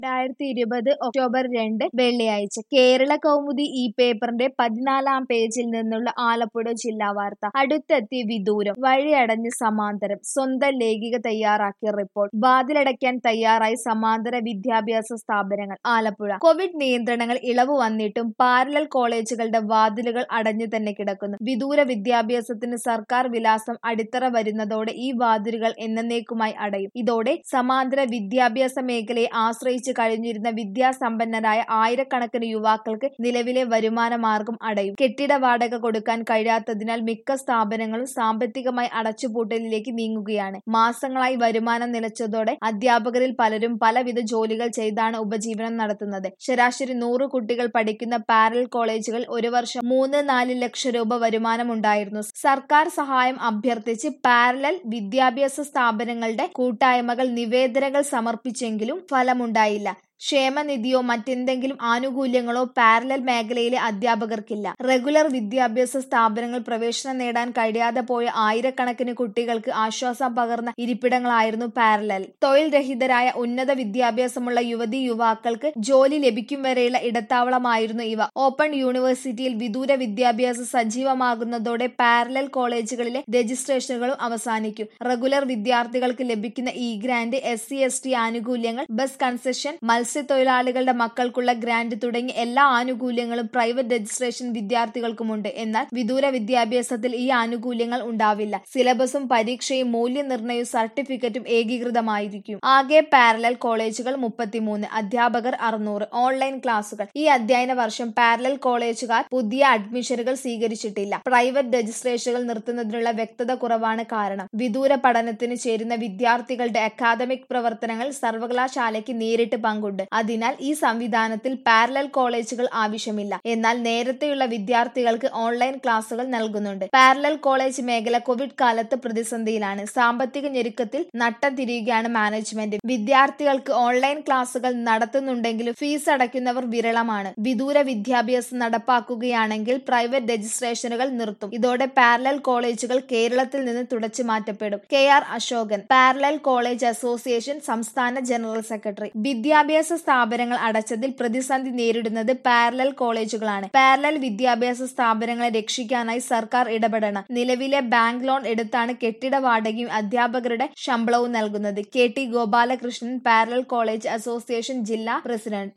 രണ്ടായിരത്തി ഇരുപത് ഒക്ടോബർ രണ്ട് വെള്ളിയാഴ്ച കേരള കൗമുദി ഈ പേപ്പറിന്റെ പതിനാലാം പേജിൽ നിന്നുള്ള ആലപ്പുഴ ജില്ലാ വാർത്ത അടുത്തെത്തി വിദൂരം വഴിയടഞ്ഞ് സമാന്തരം സ്വന്തം ലേഖിക തയ്യാറാക്കിയ റിപ്പോർട്ട് വാതിലടയ്ക്കാൻ തയ്യാറായി സമാന്തര വിദ്യാഭ്യാസ സ്ഥാപനങ്ങൾ ആലപ്പുഴ കോവിഡ് നിയന്ത്രണങ്ങൾ ഇളവ് വന്നിട്ടും പാരലൽ കോളേജുകളുടെ വാതിലുകൾ അടഞ്ഞു തന്നെ കിടക്കുന്നു വിദൂര വിദ്യാഭ്യാസത്തിന് സർക്കാർ വിലാസം അടിത്തറ വരുന്നതോടെ ഈ വാതിലുകൾ എന്നേക്കുമായി അടയും ഇതോടെ സമാന്തര വിദ്യാഭ്യാസ മേഖലയെ ആശ്രയിച്ച് കഴിഞ്ഞിരുന്ന വിദ്യാസമ്പന്നരായ ആയിരക്കണക്കിന് യുവാക്കൾക്ക് നിലവിലെ വരുമാന മാർഗം അടയും കെട്ടിട വാടക കൊടുക്കാൻ കഴിയാത്തതിനാൽ മിക്ക സ്ഥാപനങ്ങളും സാമ്പത്തികമായി അടച്ചുപൂട്ടലിലേക്ക് നീങ്ങുകയാണ് മാസങ്ങളായി വരുമാനം നിലച്ചതോടെ അധ്യാപകരിൽ പലരും പലവിധ ജോലികൾ ചെയ്താണ് ഉപജീവനം നടത്തുന്നത് ശരാശരി നൂറ് കുട്ടികൾ പഠിക്കുന്ന പാരൽ കോളേജുകൾ ഒരു വർഷം മൂന്ന് നാല് ലക്ഷം രൂപ വരുമാനമുണ്ടായിരുന്നു സർക്കാർ സഹായം അഭ്യർത്ഥിച്ച് പാരലൽ വിദ്യാഭ്യാസ സ്ഥാപനങ്ങളുടെ കൂട്ടായ്മകൾ നിവേദനങ്ങൾ സമർപ്പിച്ചെങ്കിലും ഫലമുണ്ടായില്ല ക്ഷേമനിധിയോ മറ്റെന്തെങ്കിലും ആനുകൂല്യങ്ങളോ പാരലൽ മേഖലയിലെ അധ്യാപകർക്കില്ല റെഗുലർ വിദ്യാഭ്യാസ സ്ഥാപനങ്ങൾ പ്രവേശനം നേടാൻ കഴിയാതെ പോയ ആയിരക്കണക്കിന് കുട്ടികൾക്ക് ആശ്വാസം പകർന്ന ഇരിപ്പിടങ്ങളായിരുന്നു പാരലൽ തൊഴിൽ രഹിതരായ ഉന്നത വിദ്യാഭ്യാസമുള്ള യുവതി യുവാക്കൾക്ക് ജോലി ലഭിക്കും വരെയുള്ള ഇടത്താവളമായിരുന്നു ഇവ ഓപ്പൺ യൂണിവേഴ്സിറ്റിയിൽ വിദൂര വിദ്യാഭ്യാസം സജീവമാകുന്നതോടെ പാരലൽ കോളേജുകളിലെ രജിസ്ട്രേഷനുകളും അവസാനിക്കും റെഗുലർ വിദ്യാർത്ഥികൾക്ക് ലഭിക്കുന്ന E grant S C S T ആനുകൂല്യങ്ങൾ ബസ് കൺസെഷൻ മത്സ്യത്തൊഴിലാളികളുടെ മക്കൾക്കുള്ള ഗ്രാന്റ് തുടങ്ങി എല്ലാ ആനുകൂല്യങ്ങളും പ്രൈവറ്റ് രജിസ്ട്രേഷൻ വിദ്യാർത്ഥികൾക്കുമുണ്ട് എന്നാൽ വിദൂര വിദ്യാഭ്യാസത്തിൽ ഈ ആനുകൂല്യങ്ങൾ ഉണ്ടാവില്ല സിലബസും പരീക്ഷയും മൂല്യനിർണ്ണയവും സർട്ടിഫിക്കറ്റും ഏകീകൃതമായിരിക്കും ആകെ പാരലൽ കോളേജുകൾ മുപ്പത്തിമൂന്ന് അധ്യാപകർ അറുന്നൂറ് ഓൺലൈൻ ക്ലാസുകൾ ഈ അധ്യയന വർഷം പാരലൽ കോളേജുകാർ പുതിയ അഡ്മിഷനുകൾ സ്വീകരിച്ചിട്ടില്ല പ്രൈവറ്റ് രജിസ്ട്രേഷനുകൾ നിർത്തുന്നതിനുള്ള വ്യക്തത കുറവാണ് കാരണം വിദൂര പഠനത്തിന് ചേരുന്ന വിദ്യാർത്ഥികളുടെ അക്കാദമിക് പ്രവർത്തനങ്ങൾ സർവകലാശാലയ്ക്ക് നേരിട്ട് പങ്കുണ്ട് അതിനാൽ ഈ സംവിധാനത്തിൽ പാരലൽ കോളേജുകൾ ആവശ്യമില്ല എന്നാൽ നേരത്തെയുള്ള വിദ്യാർത്ഥികൾക്ക് ഓൺലൈൻ ക്ലാസുകൾ നൽകുന്നുണ്ട് പാരലൽ കോളേജ് മേഖല കോവിഡ് കാലത്ത് പ്രതിസന്ധിയിലാണ് സാമ്പത്തിക ഞെരുക്കത്തിൽ നട്ടം തിരിയുകയാണ് മാനേജ്മെന്റ് വിദ്യാർത്ഥികൾക്ക് ഓൺലൈൻ ക്ലാസുകൾ നടത്തുന്നുണ്ടെങ്കിലും ഫീസ് അടയ്ക്കുന്നവർ വിരളമാണ് വിദൂര വിദ്യാഭ്യാസം നടപ്പാക്കുകയാണെങ്കിൽ പ്രൈവറ്റ് രജിസ്ട്രേഷനുകൾ നിർത്തും ഇതോടെ പാരലൽ കോളേജുകൾ കേരളത്തിൽ നിന്ന് തുടച്ചു മാറ്റപ്പെടും K R Ashokan parallel college association സംസ്ഥാന ജനറൽ സെക്രട്ടറി വിദ്യാഭ്യാസ സ്ഥാപനങ്ങൾ അടച്ചതിൽ പ്രതിസന്ധി നേരിടുന്നത് പാരലൽ കോളേജുകളാണ് പാരലൽ വിദ്യാഭ്യാസ സ്ഥാപനങ്ങളെ രക്ഷിക്കാനായി സർക്കാർ ഇടപെടണം നിലവിലെ ബാങ്ക് ലോൺ എടുത്താണ് കെട്ടിട വാടകയും അധ്യാപകരുടെ ശമ്പളവും നൽകുന്നത് K T Gopalakrishnan parallel college association ജില്ലാ പ്രസിഡന്റ്